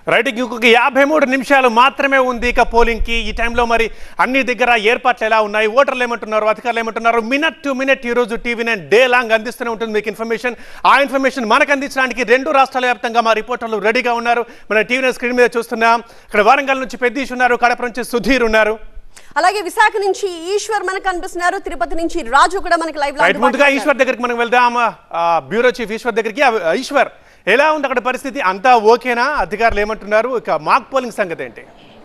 Right ఇంకొక యాభై మూడు నిమిషాలు మాత్రమే ఉంది ఇక పోలింగ్కి ఈ టైంలో మరి అన్ని దగ్గర ఏర్పాట్లు ఎలా ఉన్నాయి ఓటర్లు ఏమంటున్నారు అధికారులు ఏమంటున్నారు మినిట్ టు మినిట్ ఈ రోజు టీవీ నైన్ డే లాంగ్ అందిస్తూనే ఉంటుంది మీకు ఇన్ఫర్మేషన్ ఆ ఇన్ఫర్మేషన్ మనకు అందించడానికి రెండు రాష్ట్రాల వ్యాప్తంగా మా రిపోర్టర్లు రెడీగా ఉన్నారు మన టీవీ నైన్ స్క్రీన్ మీద చూస్తున్నాం ఇక్కడ వరంగల్ నుంచి పెద్దీష్ ఉన్నారు కడప నుంచి సుధీర్ ఉన్నారు అలాగే విశాఖ నుంచి ఈశ్వర్ మనకు కనిపిస్తున్నారు తిరుపతి నుంచి రాజు కూడా మనకి లైవ్ రైట్ ముందుగా ఈశ్వర్ దగ్గరికి మనం వెళ్దాం ఆ, బ్యూరో చీఫ్ ఈశ్వర్ దగ్గరికి ఆ, ఈశ్వర్ ఎలా ఉంది అక్కడ పరిస్థితి అంతా ఓకేనా అధికారులు ఏమంటున్నారు ఇక మాక్ పోలింగ్ సంగతి ఏంటి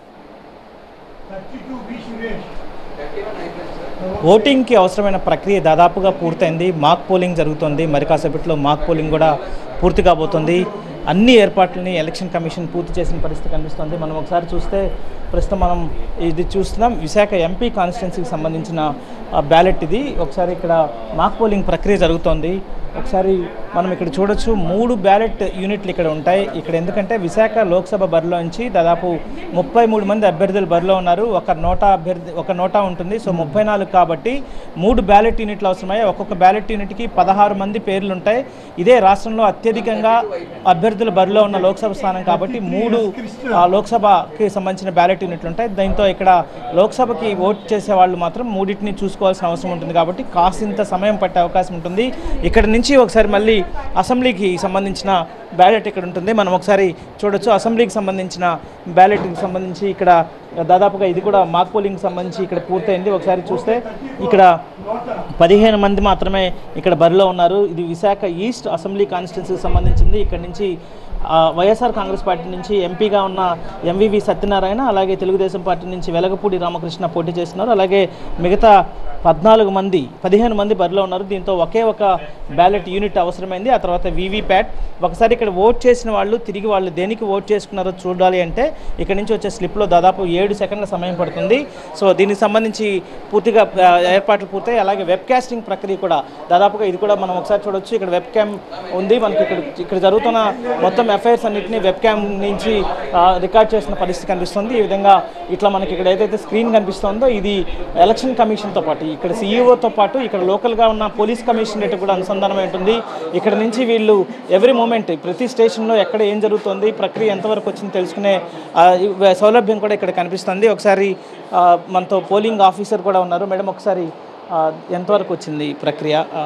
ఓటింగ్కి అవసరమైన ప్రక్రియ దాదాపుగా పూర్తయింది మాక్ పోలింగ్ జరుగుతుంది మరి కాసేపట్లో మాక్ పోలింగ్ కూడా పూర్తి కాబోతుంది అన్ని ఏర్పాట్లని ఎలక్షన్ కమిషన్ పూర్తి చేసిన పరిస్థితి కనిపిస్తుంది మనం ఒకసారి చూస్తే ప్రస్తుతం మనం ఇది చూస్తున్నాం విశాఖ ఎంపీ కాన్స్టిట్యున్సీకి సంబంధించిన బ్యాలెట్ ఇది ఒకసారి ఇక్కడ మాక్ పోలింగ్ ప్రక్రియ జరుగుతోంది ఒకసారి మనం ఇక్కడ చూడొచ్చు మూడు బ్యాలెట్ యూనిట్లు ఇక్కడ ఉంటాయి ఇక్కడ ఎందుకంటే విశాఖ లోక్సభ బరిలో నుంచి దాదాపు ముప్పై మూడు మంది అభ్యర్థులు బరిలో ఉన్నారు ఒక నోటా అభ్యర్థి ఒక నోటా ఉంటుంది సో ముప్పై నాలుగు కాబట్టి మూడు బ్యాలెట్ యూనిట్లు అవసరమయ్యాయి ఒక్కొక్క బ్యాలెట్ యూనిట్కి పదహారు మంది పేర్లు ఉంటాయి ఇదే రాష్ట్రంలో అత్యధికంగా అభ్యర్థులు బరిలో ఉన్న లోక్సభ స్థానం కాబట్టి మూడు ఆ, లోక్సభకి సంబంధించిన బ్యాలెట్ యూనిట్లు ఉంటాయి దీంతో ఇక్కడ లోక్సభకి ఓట్ చేసే వాళ్ళు మాత్రం మూడింటిని చూసుకోవాల్సిన అవసరం ఉంటుంది కాబట్టి కాసింత సమయం పట్టే అవకాశం ఉంటుంది ఇక్కడ నుంచి ఒకసారి మళ్ళీ అసెంబ్లీకి సంబంధించిన బ్యాలెట్ ఇక్కడ ఉంటుంది మనం ఒకసారి చూడొచ్చు అసెంబ్లీకి సంబంధించిన బ్యాలెట్కి సంబంధించి ఇక్కడ దాదాపుగా ఇది కూడా మాక్ పోలింగ్ సంబంధించి ఇక్కడ పూర్తయింది ఒకసారి చూస్తే ఇక్కడ పదిహేను మంది మాత్రమే ఇక్కడ బరిలో ఉన్నారు ఇది విశాఖ ఈస్ట్ అసెంబ్లీ కాన్స్టిట్యున్సీకి సంబంధించింది ఇక్కడ నుంచి ఆ, వైఎస్ఆర్ కాంగ్రెస్ పార్టీ నుంచి ఎంపీగా ఉన్న ఎంవివి సత్యనారాయణ అలాగే తెలుగుదేశం పార్టీ నుంచి వెలగపూడి రామకృష్ణ పోటీ చేస్తున్నారు అలాగే మిగతా పద్నాలుగు మంది పదిహేను మంది బరిలో ఉన్నారు దీంతో ఒకే ఒక బ్యాలెట్ యూనిట్ అవసరమైంది ఆ తర్వాత వీవీప్యాట్ ఒకసారి ఇక్కడ ఓట్ చేసిన వాళ్ళు తిరిగి వాళ్ళు దేనికి ఓట్ చేసుకున్నారో చూడాలి అంటే ఇక్కడ నుంచి వచ్చే స్లిప్లో దాదాపు ఏడు సెకండ్ల సమయం పడుతుంది సో దీనికి సంబంధించి పూర్తిగా ఆ, ఏర్పాట్లు పూర్తయి అలాగే వెబ్ కాస్టింగ్ ప్రక్రియ కూడా దాదాపుగా ఇది కూడా మనం ఒకసారి చూడొచ్చు ఇక్కడ వెబ్ క్యామ్ ఉంది మనకి ఇక్కడ ఇక్కడ జరుగుతున్న మొత్తం ఎఫ్ఐఆర్స్ అన్నింటినీ వెబ్ క్యామ్ నుంచి ఆ, రికార్డ్ చేసిన పరిస్థితి కనిపిస్తుంది ఈ విధంగా ఇట్లా మనకి ఇక్కడ ఏదైతే స్క్రీన్ కనిపిస్తుందో ఇది ఎలక్షన్ కమిషన్తో పాటు ఇక్కడ సీఈఓతో పాటు ఇక్కడ లోకల్గా ఉన్న పోలీస్ కమిషనరేట్ కూడా అనుసంధానమై ఉంటుంది ఇక్కడ నుంచి వీళ్ళు ఎవ్రీ మూమెంట్ ప్రతి స్టేషన్లో ఎక్కడ ఏం జరుగుతుంది ప్రక్రియ ఎంతవరకు వచ్చింది తెలుసుకునే ఆ, ఈ సౌలభ్యం కూడా ఇక్కడ కనిపిస్తుంది ఒకసారి ఆ, మనతో పోలింగ్ ఆఫీసర్ కూడా ఉన్నారు మేడం ఒకసారి ఆ, ఎంతవరకు వచ్చింది ఈ ప్రక్రియ ఆ,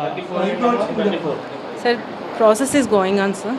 Sir, process is going on, sir.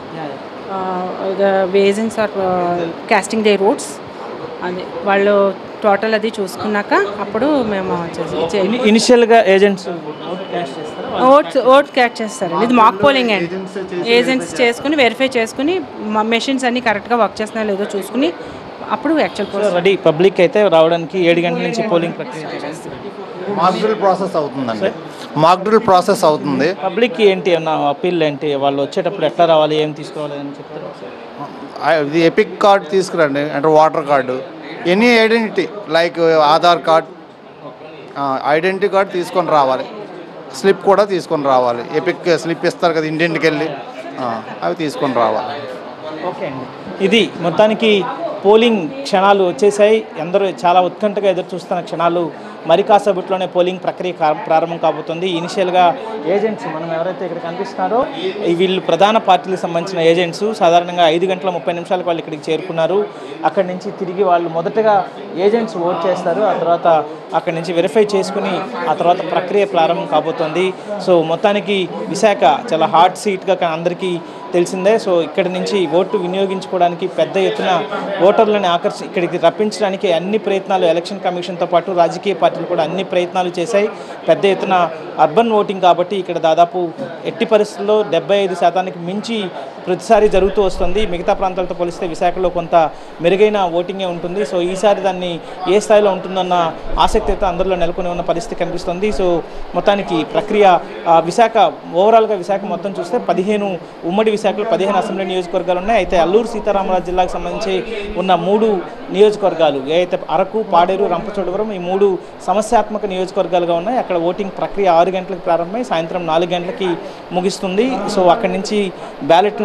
Uh, the agents are uh, casting their votes. అది వాళ్ళు టోటల్ అది చూసుకున్నాక అప్పుడు మేము ఇని- ఇనిషియల్గా ఏజెంట్స్ ఓట్ క్యాష్ చేస్తారు ఓట్స్ ఓట్ క్యాచ్ చేస్తారు ఇది మాక్ పోలింగ్ అండి ఏజెంట్స్ చేసుకుని వెరిఫై చేసుకుని మెషిన్స్ అన్ని కరెక్ట్గా వర్క్ చేస్తున్నాయో లేదో చూసుకుని అప్పుడు యాక్చువల్ పోస్ట్ రెడీ పబ్లిక్ అయితే రావడానికి ఏడు గంటల నుంచి పోలింగ్ ప్రక్రియ మాక్ డ్రిల్ ప్రాసెస్ అవుతుందండి మాక్ డ్రిల్ ప్రాసెస్ అవుతుంది పబ్లిక్కి ఏంటి అన్న అప్పీల్ ఏంటి వాళ్ళు వచ్చేటప్పుడు ఎట్లా రావాలి ఏం తీసుకురావాలి అని చెప్తారు ఆ, ఇది ఎపిక్ కార్డ్ తీసుకురండి అంటే voter card any identity like Aadhaar card identity card తీసుకొని రావాలి స్లిప్ కూడా తీసుకొని రావాలి ఎపిక్ స్లిప్ ఇస్తారు కదా ఇంటింటికి వెళ్ళి ఆ, అవి తీసుకొని రావాలి ఓకే అండి ఇది మొత్తానికి పోలింగ్ క్షణాలు వచ్చేసాయి అందరూ చాలా ఉత్కంఠగా ఎదురు చూస్తున్న క్షణాలు మరి కాసేపట్లోనే పోలింగ్ ప్రక్రియ కా- ప్రారంభం కాబోతుంది ఇనిషియల్గా ఏజెంట్స్ మనం ఎవరైతే ఇక్కడ కనిపిస్తున్నారో ఈ వీళ్ళు ప్రధాన పార్టీలకు సంబంధించిన ఏజెంట్స్ సాధారణంగా ఐదు గంటల ముప్పై నిమిషాలకు వాళ్ళు ఇక్కడికి చేరుకున్నారు అక్కడి నుంచి తిరిగి వాళ్ళు మొదటగా ఏజెంట్స్ ఓట్ చేస్తారు ఆ తర్వాత అక్కడి నుంచి వెరిఫై చేసుకుని ఆ తర్వాత ప్రక్రియ ప్రారంభం కాబోతోంది సో మొత్తానికి విశాఖ చాలా హాట్ సీట్గా అందరికీ తెలిసిందే సో ఇక్కడి నుంచి ఓటు వినియోగించుకోవడానికి పెద్ద ఎత్తున ఓటర్లను ఆకర్షి ఇక్కడికి రప్పించడానికి అన్ని ప్రయత్నాలు ఎలక్షన్ కమిషన్తో పాటు రాజకీయ పార్టీలు కూడా అన్ని ప్రయత్నాలు చేశాయి పెద్ద ఎత్తున అర్బన్ ఓటింగ్ కాబట్టి ఇక్కడ దాదాపు ఎట్టి పరిస్థితుల్లో డెబ్బై ఐదు శాతానికి మించి ప్రతిసారి జరుగుతూ వస్తుంది మిగతా ప్రాంతాలతో పోలిస్తే విశాఖలో కొంత మెరుగైన ఓటింగే ఉంటుంది సో ఈసారి దాన్ని ఏ స్థాయిలో ఉంటుందన్న ఆసక్తి అయితే అందరిలో నెలకొని ఉన్న పరిస్థితి కనిపిస్తుంది సో మొత్తానికి ప్రక్రియ ఆ, విశాఖ ఓవరాల్గా విశాఖ మొత్తం చూస్తే పదిహేను ఉమ్మడి విశాఖలో పదిహేను అసెంబ్లీ నియోజకవర్గాలు ఉన్నాయి అయితే అల్లూరు సీతారామరాజు జిల్లాకు సంబంధించి ఉన్న మూడు నియోజకవర్గాలు అయితే అరకు పాడేరు రంపచోడవరం ఈ మూడు సమస్యాత్మక నియోజకవర్గాలుగా ఉన్నాయి అక్కడ ఓటింగ్ ప్రక్రియ ఆరు గంటలకు ప్రారంభమై సాయంత్రం నాలుగు గంటలకి ముగిస్తుంది సో అక్కడి నుంచి బ్యాలెట్లను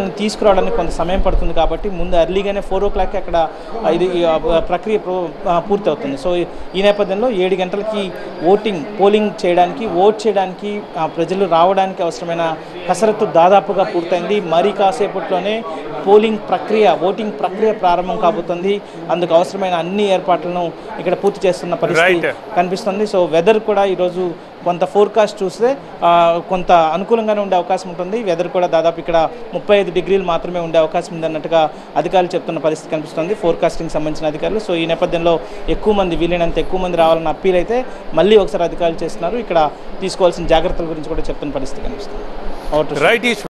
ఏర్పాట్లను తీసుకురావడానికి కొంత సమయం పడుతుంది కాబట్టి ముందు ఎర్లీగానే ఫోర్ ఓ క్లాక్కి అక్కడ ఆ, ఇది ఈ, ఆ, ప్రక్రియ ప్రో- ఆ, పూర్తి అవుతుంది సో ఈ నేపథ్యంలో ఏడు గంటలకి ఓటింగ్ పోలింగ్ చేయడానికి ఓట్ చేయడానికి ఆ, ప్రజలు రావడానికి అవసరమైన కసరత్తు దాదాపుగా పూర్తయింది మరి కాసేపట్లోనే పోలింగ్ ప్రక్రియ ఓటింగ్ ప్రక్రియ ప్రారంభం కాబోతుంది అందుకు అవసరమైన అన్ని ఏర్పాట్లను ఇక్కడ పూర్తి చేస్తున్న పరిస్థితి Right. కనిపిస్తుంది సో వెదర్ కూడా ఈరోజు కొంత ఫోర్కాస్ట్ చూస్తే ఆ, కొంత అనుకూలంగానే ఉండే అవకాశం ఉంటుంది వెదర్ కూడా దాదాపు ఇక్కడ ముప్పై ఐదు డిగ్రీలు మాత్రమే ఉండే అవకాశం ఉంది అన్నట్టుగా అధికారులు చెప్తున్న పరిస్థితి కనిపిస్తుంది ఫోర్కాస్టింగ్ సంబంధించిన అధికారులు సో ఈ నేపథ్యంలో ఎక్కువ మంది వీలైనంత ఎక్కువ మంది రావాలన్న అప్పీల్ అయితే మళ్ళీ ఒకసారి అధికారులు చేస్తున్నారు ఇక్కడ తీసుకోవాల్సిన జాగ్రత్తల గురించి కూడా చెప్తున్న పరిస్థితి కనిపిస్తుంది అవుట్ రైట్ ఈశ్వర్